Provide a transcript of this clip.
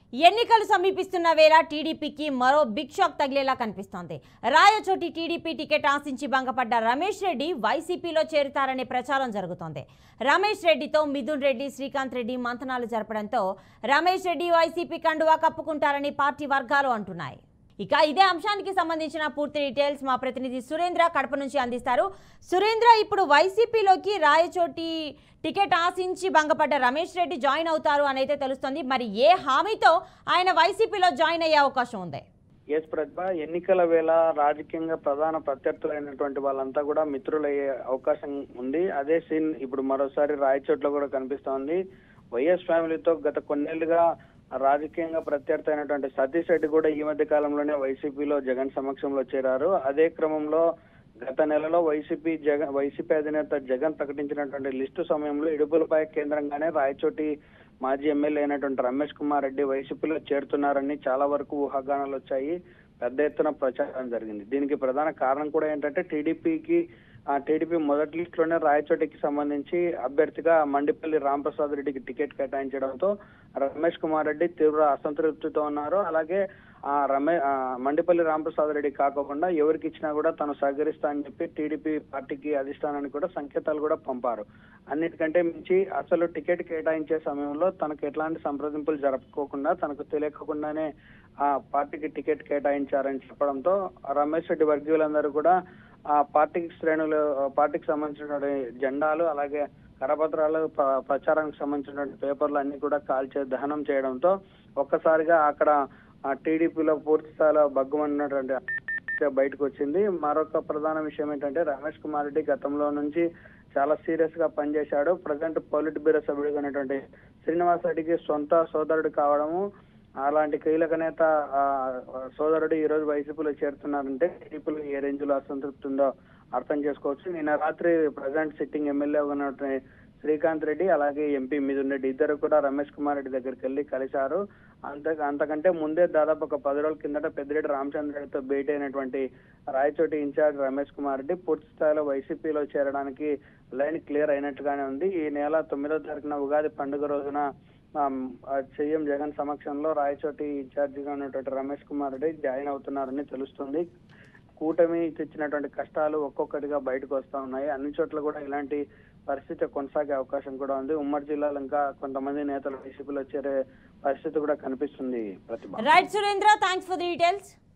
ఎన్నికలు సమీపిస్తున్న వేళ టీడీపీకి మరో బిగ్ షాక్ తగిలేలా కనిపిస్తోంది రాయచోటి టీడీపీ టికెట్ ఆశించి భంగపడ్డ రమేష్ రెడ్డి వైసీపీలో చేరుతారనే ప్రచారం జరుగుతోంది రమేష్ రెడ్డితో మిథున్ రెడ్డి శ్రీకాంత్ రెడ్డి మంతనాలు జరపడంతో రమేష్ రెడ్డి వైసీపీ కండువా కప్పుకుంటారని పార్టీ వర్గాలు అంటున్నాయి ఇక ఇదే అంశానికి సంబంధించిన పూర్తి డీటెయిల్స్ మా ప్రతినిధి సురేంద్ర కడప నుంచి అందిస్తారు సురేంద్ర ఇప్పుడు వైసీపీలోకి రాయచోటి టికెట్ ఆశించి భంగపడ్డ రమేష్ రెడ్డి జాయిన్ అవుతారు అని అయితే తెలుస్తుంది మరి ఏ హామీతో ఆయన వైసీపీలో జాయిన్ అయ్యే అవకాశం ఉంది ఎస్ ప్రతిభ ఎన్నికల వేళ రాజకీయంగా ప్రధాన ప్రత్యర్థులైనటువంటి వాళ్ళంతా కూడా మిత్రులయ్యే అవకాశం ఉంది అదే సీన్ ఇప్పుడు మరోసారి రాయచోట్లో కూడా కనిపిస్తోంది వైఎస్ ఫ్యామిలీతో గత కొన్నేళ్లుగా రాజకీయంగా ప్రత్యర్థి అయినటువంటి సతీష్ రెడ్డి కూడా ఈ మధ్య కాలంలోనే వైసీపీలో జగన్ సమక్షంలో చేరారు అదే క్రమంలో గత నెలలో వైసీపీ జగన్ వైసీపీ అధినేత జగన్ ప్రకటించినటువంటి లిస్టు సమయంలో ఇడుపులపై కేంద్రంగానే రాయచోటి మాజీ ఎమ్మెల్యే అయినటువంటి రమేష్ కుమార్ రెడ్డి వైసీపీలో చేరుతున్నారని చాలా వరకు ఊహాగానాలు వచ్చాయి పెద్ద ఎత్తున ప్రచారం జరిగింది దీనికి ప్రధాన కారణం కూడా ఏంటంటే టీడీపీకి ఆ టీడీపీ మొదటి లిస్ట్ లోనే రాయచోటికి సంబంధించి అభ్యర్థిగా మండిపల్లి రాంప్రసాద్ రెడ్డికి టికెట్ కేటాయించడంతో రమేష్ కుమార్ రెడ్డి తీవ్ర అసంతృప్తితో ఉన్నారు అలాగే ఆ రమే ఆ మండిపల్లి రాంప్రసాద్ రెడ్డి కాకుండా ఎవరికి ఇచ్చినా కూడా తను సహకరిస్తా అని చెప్పి టీడీపీ పార్టీకి అధిష్టానానికి కూడా సంకేతాలు కూడా పంపారు అన్నిటికంటే మించి అసలు టికెట్ కేటాయించే సమయంలో తనకు ఎట్లాంటి సంప్రదింపులు జరపకోకుండా తనకు తెలియకుండానే ఆ పార్టీకి టికెట్ కేటాయించారని చెప్పడంతో రమేష్ రెడ్డి వర్గీయులందరూ కూడా ఆ పార్టీకి శ్రేణులు పార్టీకి సంబంధించిన జెండాలు అలాగే కరపత్రాలు ప్ర- ప్రచారానికి సంబంధించినటువంటి పేపర్లు అన్ని కూడా కాల్చే దహనం చేయడంతో ఒక్కసారిగా అక్కడ ఆ టీడీపీలో పూర్తి స్థాయిలో బగ్గుమన్నటువంటి బయటకు వచ్చింది మరొక ప్రధాన విషయం ఏంటంటే రమేష్ కుమార్ రెడ్డి గతంలో నుంచి చాలా సీరియస్ గా పనిచేశాడు ప్రజెంట్ పొలిట్ బ్యూరో సభ్యుడిగా ఉన్నటువంటి శ్రీనివాస్ రెడ్డికి సొంత సోదరుడు కావడము అలాంటి కీలక నేత ఆ, సోదరుడు ఈ రోజు వైసీపీలో చేరుతున్నారంటే టీడీపీలో ఏ రేంజ్ లో అసంతృప్తి ఉందో అర్థం చేసుకోవచ్చు నిన్న రాత్రి ప్రజెంట్ సిట్టింగ్ ఎమ్మెల్యే ఉన్నటువంటి శ్రీకాంత్ రెడ్డి అలాగే ఎంపీ మిథున్ రెడ్డి ఇద్దరు కూడా రమేష్ కుమార్ రెడ్డి దగ్గరికి వెళ్ళి కలిశారు అంత అంతకంటే ముందే దాదాపు ఒక పది రోజుల కిందట పెద్దిరెడ్డి రామచంద్ర రెడ్డితో భేటీ అయినటువంటి రాయచోటి ఇన్ఛార్జ్ రమేష్ కుమార్ రెడ్డి పూర్తి స్థాయిలో వైసీపీలో చేరడానికి లైన్ క్లియర్ అయినట్టుగానే ఉంది ఈ నెల తొమ్మిదో తారీఖున ఉగాది పండుగ రోజున ఆమ్, ఆ సీఎం జగన్ సమక్షంలో రాయచోటి ఇన్ఛార్జిగా ఉన్నటువంటి రమేష్ కుమార్ రెడ్డి జాయిన్ అవుతున్నారని తెలుస్తుంది కూటమి తెచ్చినటువంటి కష్టాలు ఒక్కొక్కటిగా బయటకు వస్తా ఉన్నాయి అన్ని చోట్ల కూడా ఇలాంటి పరిస్థితి కొనసాగే అవకాశం కూడా ఉంది ఉమ్మడి జిల్లాలో ఇంకా కొంతమంది నేతలు వైసీపీలో చేరే పరిస్థితి కూడా కనిపిస్తుంది Pratibha right Surendra thanks for the details